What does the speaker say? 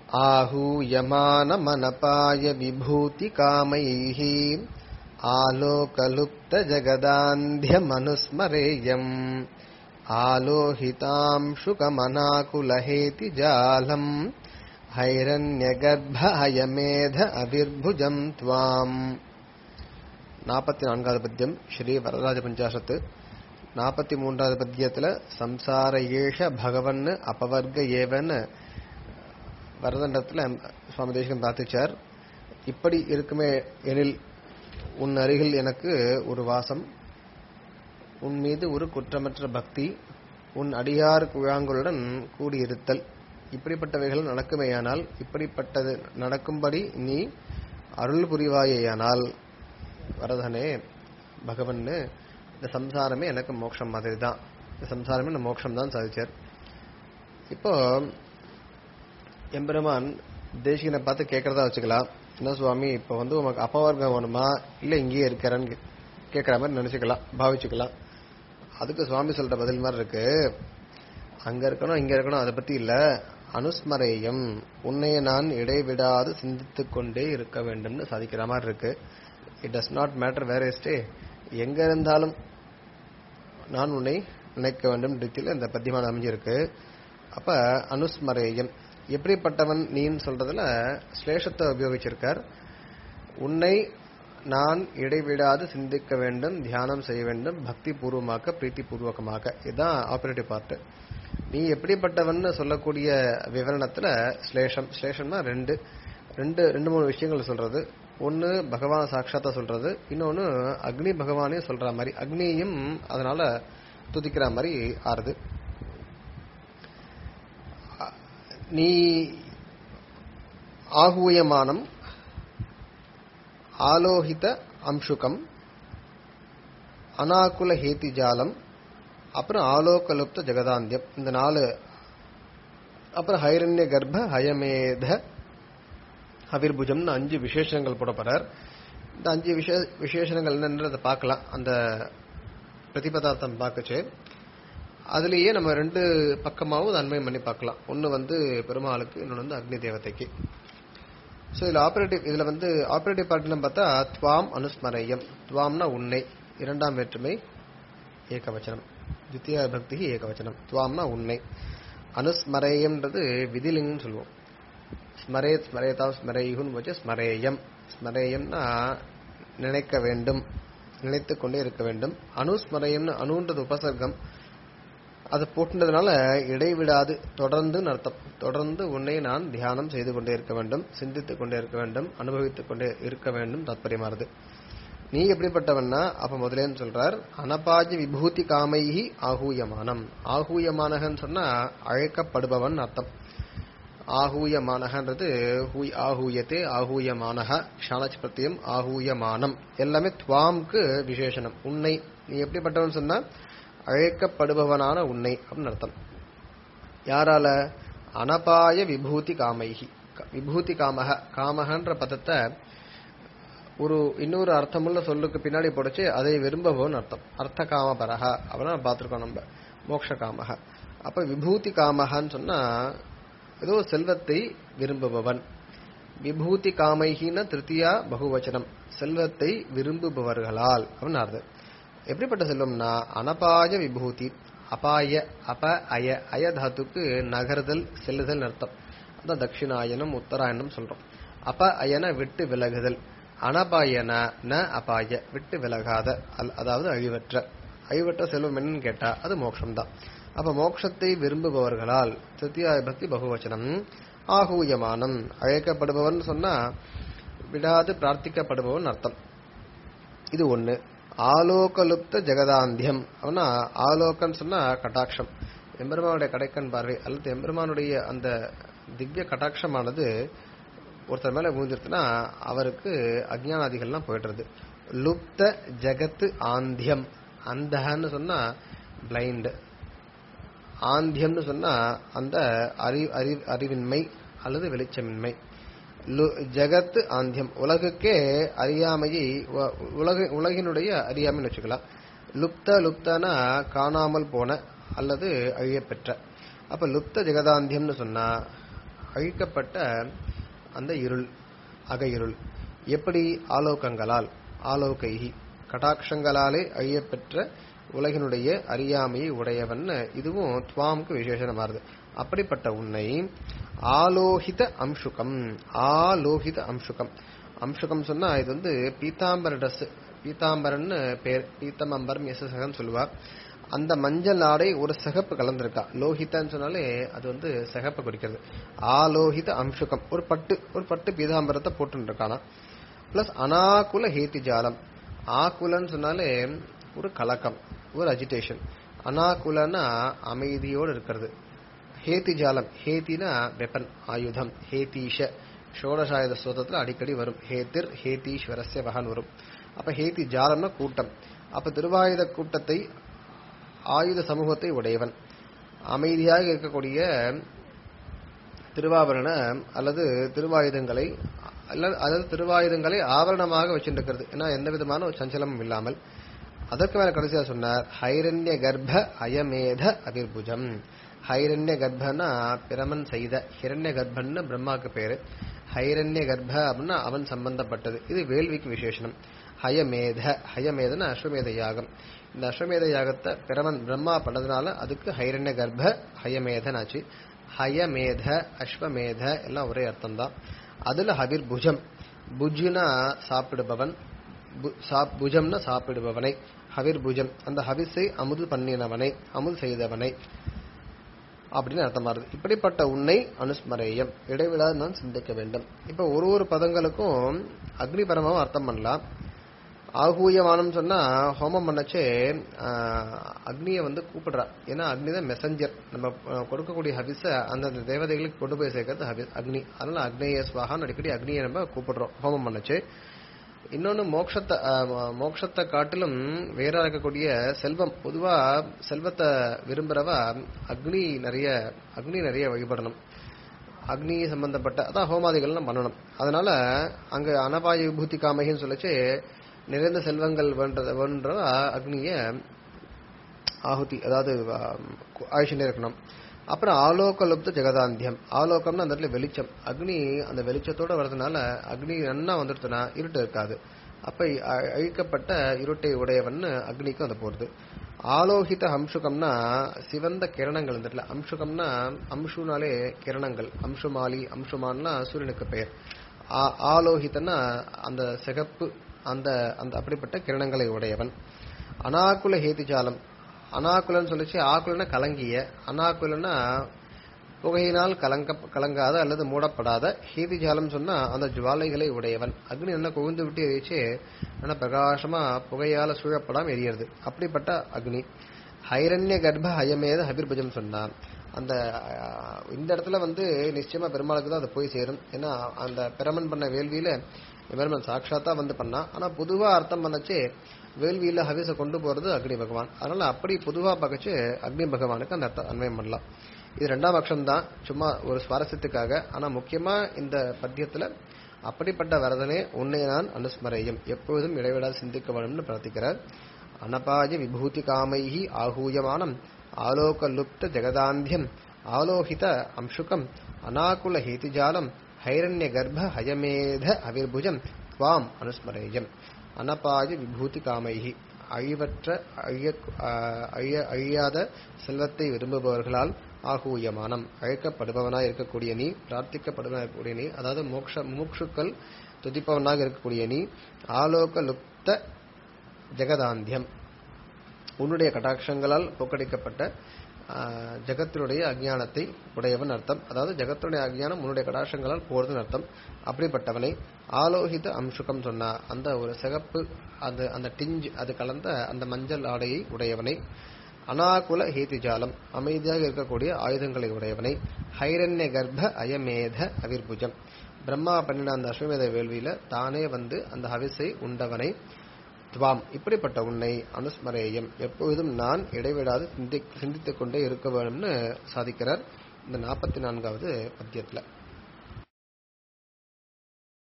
आहूयमानमनपाय विभूतिकामैः आलोकलुप्तजगदान्ध्यमनुस्मरेयम् आलोहितांशुकमनाकुलहेति जालम् हैरण्यगर्भ हयमेध अविर्भुजम् त्वाम् நாற்பத்தி நான்காவது பத்தியம் ஸ்ரீ வரதராஜ பஞ்சாசத்து நாற்பத்தி மூன்றாவது பத்தியத்துல சம்சார ஏஷ பகவன் அபவர்க்க ஏவன்னு வரதண்டத்துல சுவாமி தேசிகன் பிரார்த்திச்சார் இப்படி இருக்குமே எனில் உன் அருகில் எனக்கு ஒரு வாசம் உன் மீது ஒரு குற்றமற்ற பக்தி உன் அடியார் குழாங்களுடன் கூடியிருத்தல் இப்படிப்பட்டவைகள் நடக்குமேயானால் இப்படிப்பட்டது நடக்கும்படி நீ அருள் புரிவாயேயானால் வரதனே பகவன்னு இந்த சம்சாரமே எனக்கு மோட்சம் மாதிரி தான் இந்த சம்சாரமே நான் மோட்சம் தான் சாதிச்சார் இப்போ எம்பெருமான் தேசிகனை பார்த்து கேட்கறதா வச்சுக்கலாம் என்ன சுவாமி இப்போ வந்து உனக்கு அப்பவர்க்கம் வேணுமா இல்லை இங்கேயே இருக்கிறேன்னு கேட்குற மாதிரி நினச்சிக்கலாம் பாவிச்சுக்கலாம் அதுக்கு சுவாமி சொல்ற பதில் மாதிரி இருக்கு அங்க இருக்கணும் இங்க இருக்கணும் அதை பத்தி இல்ல அனுஸ்மரேயம் உன்னைய நான் இடைவிடாது சிந்தித்துக் கொண்டே இருக்க வேண்டும்னு சாதிக்கிற மாதிரி இருக்கு இட் டஸ் நாட் மேட்டர் வேற ஸ்டே எங்க இருந்தாலும் நான் உன்னை நினைக்க வேண்டும் ரீதியில் இந்த பத்தியமான அமைஞ்சிருக்கு அப்ப அனுஸ்மரேயம் எப்படிப்பட்டவன் நீன்னு சொல்றதுல ஸ்லேஷத்தை உபயோகிச்சிருக்கார் உன்னை நான் இடைவிடாது சிந்திக்க வேண்டும் தியானம் செய்ய வேண்டும் பக்தி பூர்வமாக பிரீத்தி பூர்வகமாக இதுதான் ஆபரேட்டிவ் பார்ட் நீ எப்படிப்பட்டவன் சொல்லக்கூடிய விவரணத்துல ஸ்லேஷம் ஸ்லேஷம்னா ரெண்டு ரெண்டு ரெண்டு மூணு விஷயங்கள் சொல்றது ஒன்னு பகவான் சாட்சாத்தா சொல்றது இன்னொன்னு அக்னி பகவானே சொல்ற மாதிரி அக்னியும் அதனால துதிக்கிற மாதிரி ஆறுது நீ ஆகூயமானம் ஆலோகித அம்சுகம் அனாகுல ஹேதிஜாலம் அப்புறம் ஆலோகலுப்த ஜெகதாந்தியம் இந்த நாலு அப்புறம் ஹைரண்ய கர்ப்ப ஹயமேத அவிர்புஜம்னு அஞ்சு விசேஷங்கள் போடப்படுறார் இந்த அஞ்சு விசே விசேஷங்கள் என்னன்றதை பார்க்கலாம் அந்த பிரதிபதார்த்தம் பார்க்கச்சு அதுலேயே நம்ம ரெண்டு பக்கமாகவும் அன்மயம் பண்ணி பார்க்கலாம் ஒன்று வந்து பெருமாளுக்கு இன்னொன்று வந்து அக்னி தேவதைக்கு ஸோ இதில் ஆப்ரேட்டிவ் இதில் வந்து ஆப்ரேட்டிவ் பார்ட்னு பார்த்தா துவாம் அனுஸ்மரயம் துவாம்னா உன்னை இரண்டாம் வேற்றுமை ஏகவச்சனம் தித்திய பக்தி ஏகவச்சனம் துவாம்னா உன்னை அனுஸ்மரேயம்ன்றது விதிலிங்கன்னு சொல்லுவோம் ஸ்மரேத் ஸ்மரேதா ஸ்மரேயுன்னு வச்சு ஸ்மரேயம் ஸ்மரேயம்னா நினைக்க வேண்டும் நினைத்து கொண்டே இருக்க வேண்டும் அனுஸ்மரயம்னு அணுன்றது உபசர்க்கம் அது போட்டுனதுனால இடைவிடாது தொடர்ந்து அர்த்தம் தொடர்ந்து உன்னை நான் தியானம் செய்து கொண்டே இருக்க வேண்டும் சிந்தித்துக் கொண்டே இருக்க வேண்டும் அனுபவித்துக் கொண்டே இருக்க வேண்டும் தாத்பரியமானது நீ எப்படிப்பட்டவன்னா அப்ப முதலேன்னு சொல்றார் அனபாஜி விபூதி காமைஹி ஆகூயமானம் ஆகூயமானகன்னு சொன்னா அழைக்கப்படுபவன் அர்த்தம் ஆகூயமானகன்றது ஹூய் ஆகூயத்தே ஆகூயமானக ஷாலச் பிரத்தியம் ஆகூயமானம் எல்லாமே துவாம்க்கு விசேஷனம் உன்னை நீ எப்படிப்பட்டவன் சொன்னா அழைக்கப்படுபவனான உன்னை அப்படின்னு அர்த்தம் யாரால அனபாய விபூதி காமைகி விபூதி காமக காமகன்ற பதத்தை ஒரு இன்னொரு அர்த்தமுள்ள சொல்லுக்கு பின்னாடி போடச்சு அதை விரும்பவோன்னு அர்த்தம் அர்த்த காமபரக அப்படின்னா பார்த்துருக்கோம் நம்ம மோக்ஷ காமக அப்ப விபூதி காமகன்னு சொன்னா ஏதோ செல்வத்தை விரும்புபவன் விபூதி காமைகின திருத்தியா பகுவச்சனம் செல்வத்தை விரும்புபவர்களால் அப்படின்னு அர்த்தம் எப்படிப்பட்ட செல்வம்னா அனபாய விபூதி அபாய அப அய அய தாத்துக்கு நகர்தல் செல்லுதல் அர்த்தம் அதான் தட்சிணாயனம் உத்தராயணம் சொல்றோம் அப அயன விட்டு விலகுதல் அனபாயன ந அபாய விட்டு விலகாத அதாவது அழிவற்ற அழிவற்ற செல்வம் என்னன்னு கேட்டா அது மோட்சம்தான் அப்ப மோட்சத்தை விரும்புபவர்களால் திருத்தியாய பக்தி பகுவச்சனம் ஆகூயமானம் அழைக்கப்படுபவன் சொன்னா விடாது பிரார்த்திக்கப்படுபவன் அர்த்தம் இது ஒண்ணு ஆலோகலுப்த ஜெகதாந்தியம் அவனா ஆலோகன்னு சொன்னா கட்டாட்சம் எம்பெருமானுடைய கடைக்கண் பார்வை அல்லது எம்பெருமானுடைய அந்த திவ்ய கட்டாட்சமானது ஒருத்தர் மேல விழுந்துருச்சுன்னா அவருக்கு அஜ்ஞானாதிகள்லாம் போயிடுறது லுப்த ஜெகத்து ஆந்தியம் அந்தன்னு சொன்னா பிளைண்ட் ஆந்தியம்னு சொன்னா அந்த அறி அறி அறிவின்மை அல்லது வெளிச்சமின்மை ஜெகத்து ஆந்தியம் உலகுக்கே அறியாமையை உலக உலகினுடைய அறியாமைன்னு வச்சுக்கலாம் லுப்த லுப்தனா காணாமல் போன அல்லது அழியப்பெற்ற அப்ப லுப்த ஜெகதாந்தியம்னு சொன்னா அழிக்கப்பட்ட அந்த இருள் அக இருள் எப்படி ஆலோகங்களால் ஆலோகைகி கடாட்சங்களாலே அழியப்பெற்ற உலகினுடைய அறியாமையை உடையவன் இதுவும் துவாமுக்கு விசேஷமாறுது அப்படிப்பட்ட உன்னை ஆலோகித அம்சுகம் ஆலோகித அம்சுகம் அம்சுகம் சொன்னா இது வந்து பீதாம்பர ட்ரெஸ் பீதாம்பரன்னு பேர் பீத்தமம்பரம் எஸ் சகம் சொல்லுவா அந்த மஞ்சள் ஆடை ஒரு சிகப்பு கலந்திருக்கா லோகிதன்னு சொன்னாலே அது வந்து சிகப்பை குறிக்கிறது ஆலோகித அம்சுகம் ஒரு பட்டு ஒரு பட்டு பீதாம்பரத்தை போட்டு இருக்கானா பிளஸ் அனாகுல ஹேதி ஜாலம் ஆகுலன்னு சொன்னாலே ஒரு கலக்கம் ஒரு அஜிடேஷன் அனாகுலன்னா அமைதியோடு இருக்கிறது ஹேதி ஜாலம் ஹேத்தினா வெப்பன் ஆயுதம் ஹேதீஷ ஷோடசாயுத ஸ்தோத்திரத்துல அடிக்கடி வரும் ஹேத்திர் ஹேதீஸ்வரஸ்ய வகன் வரும் அப்ப ஹேதி ஜாலம்னா கூட்டம் அப்ப திருவாயுத கூட்டத்தை ஆயுத சமூகத்தை உடையவன் அமைதியாக இருக்கக்கூடிய திருவாபரண அல்லது திருவாயுதங்களை அல்லது அதாவது திருவாயுதங்களை ஆவரணமாக வச்சுருக்கிறது ஏன்னா எந்த விதமான ஒரு சஞ்சலமும் இல்லாமல் அதற்கு மேல கடைசியா சொன்னார் ஹைரண்ய கர்ப்ப அயமேத அதிர்புஜம் ஹைரண்ய கர்ப்பனா பிரமன் செய்த ஹிரண்ய கர்ப்பன்னு பிரம்மாக்கு பேரு ஹைரண்ய கர்ப்ப அப்படின்னா அவன் சம்பந்தப்பட்டது இது வேள்விக்கு விசேஷனம் ஹயமேத ஹயமேதன அஸ்வமேத யாகம் இந்த அஸ்வமேத யாகத்தை பிரமன் பிரம்மா பண்ணதுனால அதுக்கு ஹைரண்ய கர்ப்ப ஹயமேதன் ஆச்சு ஹயமேத அஸ்வமேத எல்லாம் ஒரே அர்த்தம் தான் அதுல ஹவிர் புஜம் புஜ்னா சாப்பிடுபவன் பு- சா- புஜம்னா சாப்பிடுபவனை ஹவிர் புஜம் அந்த ஹவிஸை அமுது பண்ணினவனை அமுது செய்தவனை அப்படின்னு அர்த்தமாறுது இப்படிப்பட்ட உன்னை அனுஸ்மரேயம் இடைவிடாது நான் சிந்திக்க வேண்டும் இப்ப ஒரு ஒரு பதங்களுக்கும் அக்னி பரமாவும் அர்த்தம் பண்ணலாம் ஆகூயமானம் சொன்னா ஹோமம் பண்ணச்சே அக்னியை வந்து கூப்பிடுறா ஏன்னா அக்னி தான் மெசஞ்சர் நம்ம ஆஹ், கொடுக்கக்கூடிய ஹவிஸ அந்தந்த தேவதைகளுக்கு கொண்டு போய் சேர்க்கறது ஹவி அக்னி அதனால அக்னேய ஸ்வாகான்னு அடிக்கடி அக்னியை நம்ம கூப்பிடுறோம் ஹோமம் பண்ணச்சே இன்னொன்னு மோட்சத்தை ஆஹ், மோட்சத்தை காட்டிலும் வேற இருக்கக்கூடிய செல்வம் பொதுவா செல்வத்தை விரும்புறவா அக்னி நிறைய அக்னி நிறைய வழிபடணும் அக்னி சம்பந்தப்பட்ட அதான் ஹோமாதிகள்லாம் பண்ணணும் அதனால அங்க அனபாய விபூதி காமகின்னு சொல்லிச்சு நிறைந்த செல்வங்கள் வேண்டத வேண்டவா அக்னிய ஆಹುತಿ அதாவது ஆயுஷனே இருக்கணும் அப்புறம் ஆலோகலுப்த ஜெகதாந்தியம் ஆலோகம்னா அந்த இடத்துல வெளிச்சம் அக்னி அந்த வெளிச்சத்தோட வர்றதுனால அக்னி நன்னா வந்துடுச்சுன்னா இருட்டு இருக்காது அப்ப அ- அழிக்கப்பட்ட இருட்டை உடையவன் அக்னிக்கு அந்த போறது ஆலோகித அம்சுகம்னா சிவந்த கிரணங்கள் இந்த இடத்துல அம்சுகம்னா அம்சுனாலே கிரணங்கள் அம்சுமாலி அம்சுமான்னா சூரியனுக்கு பெயர் ஆ- ஆலோகிதன்னா அந்த சிகப்பு அந்த அந்த அப்படிப்பட்ட கிரணங்களை உடையவன் அனாகுல ஹேதிஜாலம் அனாகுலன்னு சொல்லிச்சு ஆகுலன்னா கலங்கிய அனாகுலன்னா புகையினால் கலங்க கலங்காத அல்லது மூடப்படாத ஹேதிஜாலம் சொன்னா அந்த ஜுவாலைகளை உடையவன் அக்னி என்ன குவிந்து விட்டு எரிச்சு நல்லா பிரகாசமா புகையால சூழப்படாம எரியறது அப்படிப்பட்ட அக்னி ஹைரண்ய கர்ப்ப ஹயமேத ஹபிர்பஜம் சொன்னான் அந்த அஹ், இந்த இடத்துல வந்து நிச்சயமா பெருமாளுக்கு தான் அது போய் சேரும் ஏன்னா அந்த பிரமன் பண்ண வேள்வியில பெருமன் சாட்சாத்தா வந்து பண்ணா ஆனா பொதுவா அர்த்தம் பண்ணச்சு வேள்வியில ஹவிஸ கொண்டு போறது அக்னி பகவான் அதனால அப்படி பொதுவா பார்க்கச்சு அக்னி பகவானுக்கு அந்த அர்த்தம் அன்வயம் பண்ணலாம் இது ரெண்டாம் பட்சம் தான் சும்மா ஒரு சுவாரஸ்யத்துக்காக ஆனா முக்கியமா இந்த பத்தியத்துல அப்படிப்பட்ட வரதனே உன்னை நான் அனுஸ்மரையும் எப்பொழுதும் இடைவிடாது சிந்திக்க வேணும்னு பிரார்த்திக்கிறார் அனபாய விபூதி காமைஹி ஆகூயமானம் ஆலோக லுப்த ஜெகதாந்தியம் ஆலோகித அம்சுகம் அனாகுல ஹேதிஜாலம் ஹைரண்ய கர்ப்ப ஹயமேத அவிர்புஜம் துவாம் அனுஸ்மரேயம் அனபாய விபூதி காமைஹி அழிவற்ற அழிய ஆஹ் அழிய அழியாத செல்வத்தை விரும்புபவர்களால் ஆகூயமானம் அழைக்கப்படுபவனாய் இருக்கக்கூடிய நீ பிரார்த்திக்கப்படுவனாய் இருக்கக்கூடிய நீ அதாவது மோக்ஷ மூக்ஷுக்கள் துதிப்பவனாக இருக்கக்கூடிய நீ ஆலோக லுப்த ஜெகதாந்தியம் உன்னுடைய கடாட்சங்களால் போக்கடிக்கப்பட்ட ஆஹ், ஜகத்தினுடைய அஜ்ஞானத்தை உடையவன் அர்த்தம் அதாவது ஜகத்தினுடைய அஜ்ஞானம் உன்னுடைய கடாட்சங்களால் போறதுன்னு அர்த்தம் அப்படிப்பட்டவனை ஆலோகித அம்சுகம் சொன்னா அந்த ஒரு சிகப்பு அந்த அந்த டிஞ்ச் அது கலந்த அந்த மஞ்சள் ஆடையை உடையவனை அனாகுல ஹேதிஜாலம் அமைதியாக இருக்கக்கூடிய ஆயுதங்களை உடையவனை ஹைரண்ய கர்ப்ப அயமேத அவிர்புஜம் பிரம்மா பண்ணின அந்த அஸ்வமேத வேள்வியில தானே வந்து அந்த ஹவிஸை உண்டவனை துவாம் இப்படிப்பட்ட உன்னை அனுஸ்மரேயம் எப்பொழுதும் நான் இடைவிடாது சிந்தி சிந்தித்துக் கொண்டே இருக்க வேணும்னு சாதிக்கிறார் இந்த நாற்பத்தி நான்காவது பத்தியத்துல